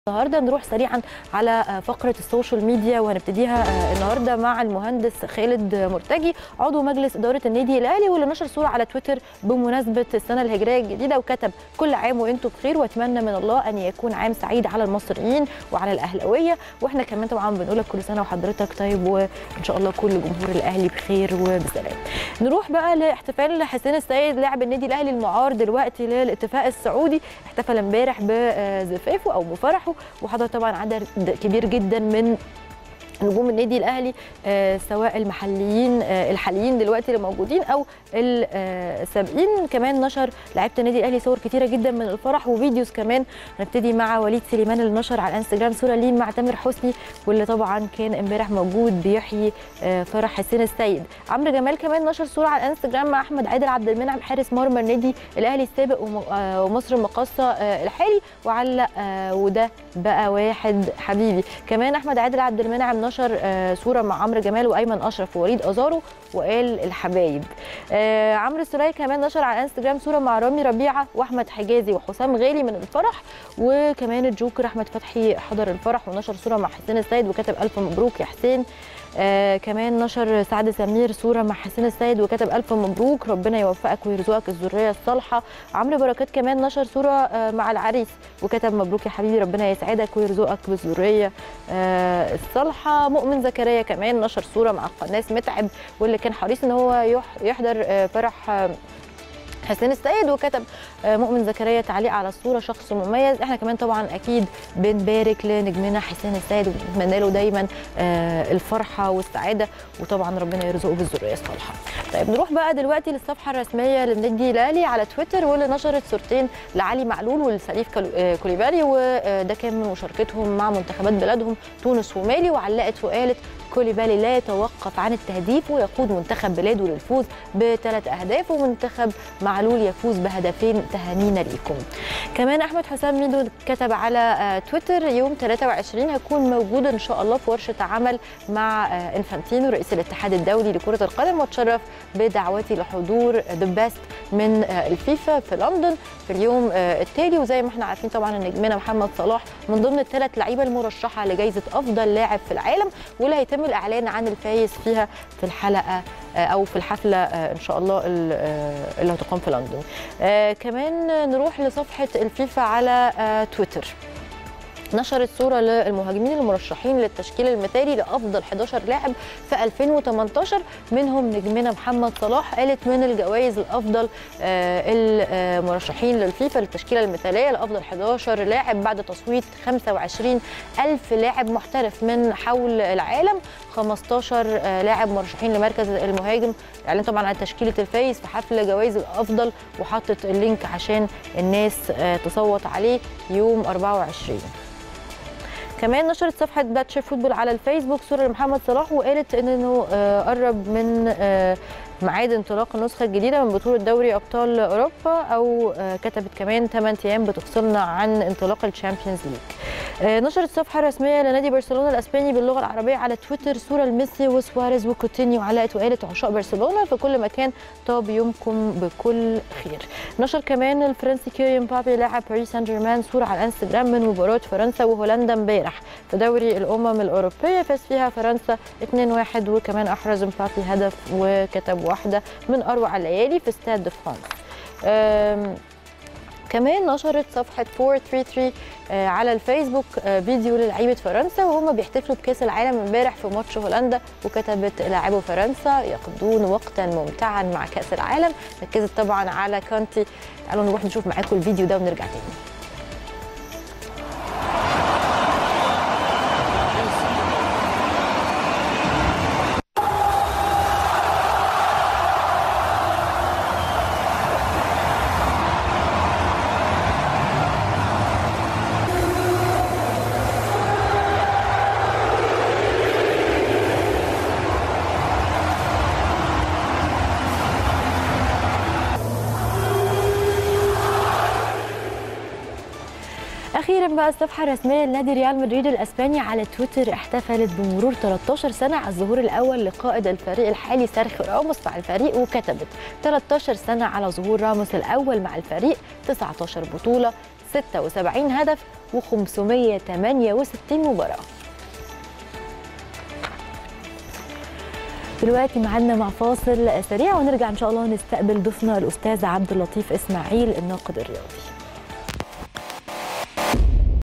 النهارده نروح سريعا على فقره السوشيال ميديا وهنبتديها النهارده مع المهندس خالد مرتجي عضو مجلس اداره النادي الاهلي واللي نشر صوره على تويتر بمناسبه السنه الهجريه الجديده وكتب كل عام وانتم بخير واتمنى من الله ان يكون عام سعيد على المصريين وعلى الاهلاويه واحنا كمان طبعا بنقول لك كل سنه وحضرتك طيب وان شاء الله كل جمهور الاهلي بخير وبسلام. نروح بقى لاحتفال حسين السيد لاعب النادي الاهلي المعار دلوقتي للاتفاق السعودي احتفل امبارح بزفافه او بفرحه وحضر طبعا عدد كبير جدا من نجوم النادي الاهلي آه سواء المحليين آه الحاليين دلوقتي اللي موجودين او السابقين كمان نشر لعيبه النادي الاهلي صور كتيره جدا من الفرح وفيديوز كمان هنبتدي مع وليد سليمان اللي نشر على الانستجرام صوره ليه مع تامر حسني واللي طبعا كان امبارح موجود بيحيي آه فرح حسين السيد عمرو جمال كمان نشر صوره على الانستجرام مع احمد عادل عبد المنعم حارس مرمى النادي الاهلي السابق ومصر المقاصه الحالي وعلق وده بقى واحد حبيبي كمان احمد عادل عبد المنعم نشر صوره مع عمرو جمال وايمن اشرف ووليد ازارو وقال الحبايب عمرو السوليه كمان نشر على الانستجرام صوره مع رامي ربيعه واحمد حجازي وحسام غالي من الفرح وكمان الجوكر احمد فتحي حضر الفرح ونشر صوره مع حسين السيد وكتب الف مبروك يا حسين آه كمان نشر سعد سمير صوره مع حسين السيد وكتب الف مبروك ربنا يوفقك ويرزقك الذريه الصالحه عمرو بركات كمان نشر صوره آه مع العريس وكتب مبروك يا حبيبي ربنا يسعدك ويرزقك بالذريه آه الصالحه مؤمن زكريا كمان نشر صوره مع القناص متعب واللي كان حريص ان هو يحضر آه فرح آه حسين السيد وكتب مؤمن زكريا تعليق على الصوره شخص مميز احنا كمان طبعا اكيد بنبارك لنجمنا حسين السيد وبنتمنى له دايما الفرحه والسعاده وطبعا ربنا يرزقه بالذريه الصالحه طيب نروح بقى دلوقتي للصفحه الرسميه للنادي الاهلي على تويتر واللي نشرت صورتين لعلي معلول ولسليف كوليبالي وده كان من مشاركتهم مع منتخبات بلادهم تونس ومالي وعلقت وقالت كوليبالي لا يتوقف عن التهديف ويقود منتخب بلاده للفوز بثلاث اهداف ومنتخب معلول يفوز بهدفين تهانينا ليكم. كمان احمد حسام ميدو كتب على تويتر يوم 23 هكون موجود ان شاء الله في ورشه عمل مع انفانتينو رئيس الاتحاد الدولي لكره القدم واتشرف بدعوتي لحضور ذا بيست من الفيفا في لندن في اليوم التالي وزي ما احنا عارفين طبعا ان نجمنا محمد صلاح من ضمن الثلاث لعيبه المرشحه لجائزه افضل لاعب في العالم واللي هيتم الاعلان عن الفايز فيها في الحلقه او في الحفله ان شاء الله اللي هتقام في لندن كمان نروح لصفحه الفيفا على تويتر نشرت صوره للمهاجمين المرشحين للتشكيل المثالي لافضل 11 لاعب في 2018 منهم نجمنا محمد صلاح قالت من الجوائز الافضل المرشحين للفيفا للتشكيله المثاليه لافضل 11 لاعب بعد تصويت 25 الف لاعب محترف من حول العالم 15 لاعب مرشحين لمركز المهاجم اعلن طبعا عن تشكيله الفايز في حفل جوائز الافضل وحطت اللينك عشان الناس تصوت عليه يوم 24 كمان نشرت صفحه باتش فوتبول على الفيسبوك صوره لمحمد صلاح وقالت انه قرب من ميعاد انطلاق النسخه الجديده من بطوله دوري ابطال اوروبا او كتبت كمان 8 ايام بتفصلنا عن انطلاق الشامبيونز ليج نشرت الصفحه الرسميه لنادي برشلونه الاسباني باللغه العربيه على تويتر صوره لميسي وسواريز وكوتينيو علقت وقالت عشاق برشلونه في كل مكان طاب يومكم بكل خير نشر كمان الفرنسي كيليان مبابي لاعب باريس سان جيرمان صوره على الانستجرام من مباراه فرنسا وهولندا امبارح في دوري الامم الاوروبيه فاز فيها فرنسا 2-1 وكمان احرز مبابي هدف وكتب واحده من اروع الليالي في استاد فرانس كمان نشرت صفحه 433 على الفيسبوك فيديو للعيبه فرنسا وهم بيحتفلوا بكاس العالم امبارح في ماتش هولندا وكتبت لاعبو فرنسا يقضون وقتا ممتعا مع كاس العالم ركزت طبعا على كانتي تعالوا نروح نشوف معاكم الفيديو ده ونرجع تاني اخيرا بقى الصفحه الرسميه لنادي ريال مدريد الاسباني على تويتر احتفلت بمرور 13 سنه على الظهور الاول لقائد الفريق الحالي سيرخيو راموس مع الفريق وكتبت 13 سنه على ظهور راموس الاول مع الفريق 19 بطوله 76 هدف و568 مباراه دلوقتي معانا مع فاصل سريع ونرجع ان شاء الله نستقبل ضيفنا الاستاذ عبد اللطيف اسماعيل الناقد الرياضي